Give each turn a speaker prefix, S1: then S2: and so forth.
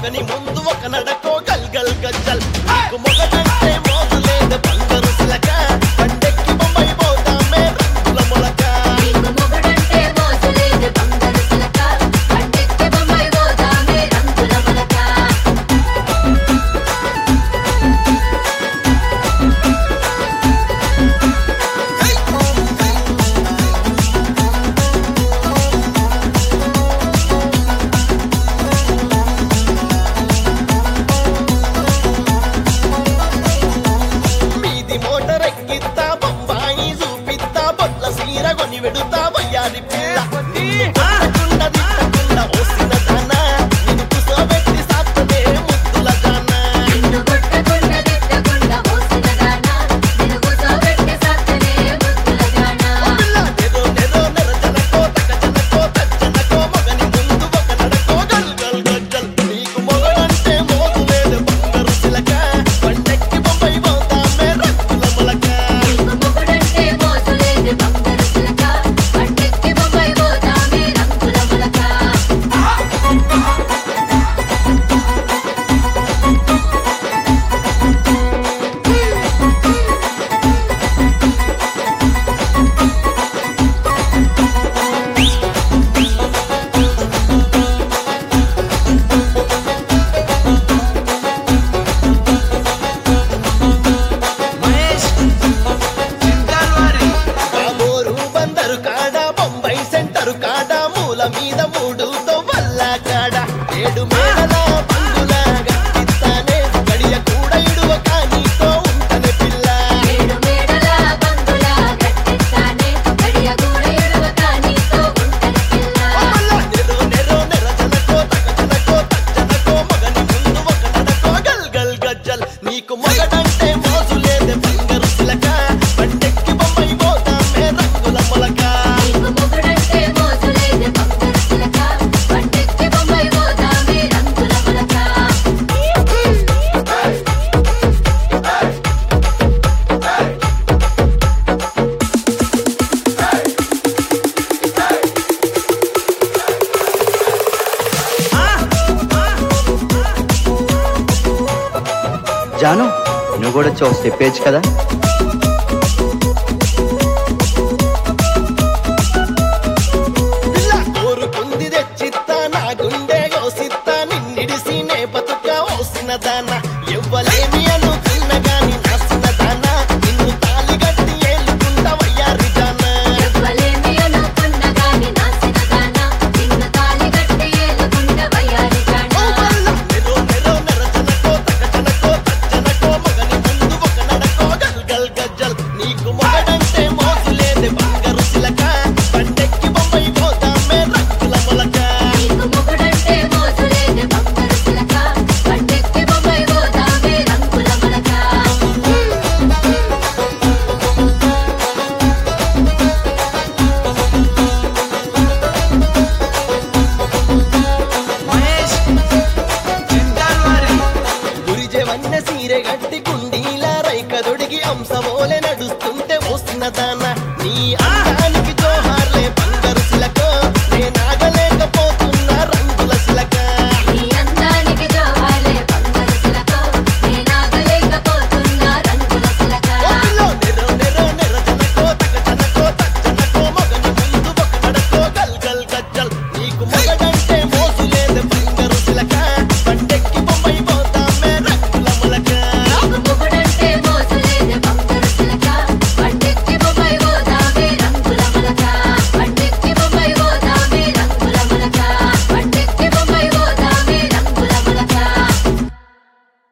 S1: మొగని ముందు ఒక నడకో గల్ గల్ గజ్జల్ నీకు మొగడంటే మోజు లేదు బంగారు సిలక పండెక్కి బొంబాయి పోతామే రంగుల మొలక
S2: నీకు మొగుడంటే మోసలేదు బంగారు చిలక పండెక్కి బొమ్మాయి పోదామే రంగుల మొలక
S1: మీది మోటార్ ఎక్కిత్తా బొంబాయి చూపిత్తా బొట్ల సీర కొని వెడుతా వయ్యారి పిల్ల నిన్ను కొట్టకుండా తిట్టకుండా ఓసిన దానా నిన్ను కూసోబెట్టి సాత్తదే ముద్దుల దానా
S2: నిన్ను కొట్టకుండా తిట్టకుండా మోసిన దానా నిన్ను కూర్చోబెట్టి సాత్తనే ముద్దుల జానా
S1: పిల్ల నెదో నెదో నెరజనకో తకజనకో తజ్జనకో మగని ముందు ఒక నడకో గల్ గల్ గజ్జల్ నీకు మొగడంటే మోజు లేదు బంగారు సిలక పండెక్కి బొంబాయి పోతామే రంగుల మొలక
S2: నీకు మొగుడంటే మోసలేదు బంగారు చిలక పండెక్కి బొమ్మాయి పోదామే రంగుల మొలక
S3: మహేష్ చింతాల్వారి
S1: బాబోరు బందరు కాడ బొంబాయి సెంటరు కాడ మూల మీద మూడు వల్ల కాడ ఏడు మేడల బంగుల గట్టిస్తానే గడియ కూడా ఇడువ కానీతో ఉంటనే పిల్ల
S2: ఏడు మేడల బంగుల గట్టిస్తానే గడియ గూడ ఎడవక నీతో ఉంటది పిల్ల
S1: మల్ల నెరో నెరో నెరజనకో తకజనకో తజ్జనకో మగని ముందు ఒక నడకో గల్ గల్ గజ్జల్ నీకు మొగడంటే మోజు లేదే బంగారు సిలక పండెక్కి బొంబాయి పోతామే రంగుల మొలక
S2: నీకు మొగుడంటే మోసలేదు బంగారు చిలక పండెక్కి బొమ్మాయి పోదామే రంగుల మొలక
S4: జాను నువ్వు కూడా వచ్చి ఒక స్టెప్ వేయచ్చు కదా
S1: పిల్ల కోరుకుంది తెచ్చిత్తా నా గుండె కోసిత్తా నిన్నిడిసి నే బతుక ఓసిన దాన ఎవ్వలేమి అనుకున్న గాని నాసిన దాన నిన్ను తాలి గట్టి ఏలుకుంటా వయ్యారి దాన
S2: ఎవ్వలేమి అనుకున్న గాని నాసిన దానా నిన్ను తాళి కట్టి ఏలుకుంట వయ్యారి
S1: ఓ
S2: జానా
S1: మల్ల నెరో నెరో నెరజనకో తకజనకో తజ్జనకో మగని ముందు ఒక నడకో గల్ గల్ గజ్జల్ నీకు మొగడంటే మోసు లేదే బంగారు సిలక పండెక్కి బొంబాయి పోతామే రంగుల మొలక
S2: నీకు మొగుడంటే మోసలేదు బంగారు చిలక పండెక్కి బొమ్మాయి పోదామే రంగుల మొలక
S3: మహేష్ చింతాల్వారి
S1: గురిజె వన్న సీరె గట్టి కుండీల రైక దొడిగి అంశమోలె నడుస్తుంటే వస్తున్న దాన నీ అందాల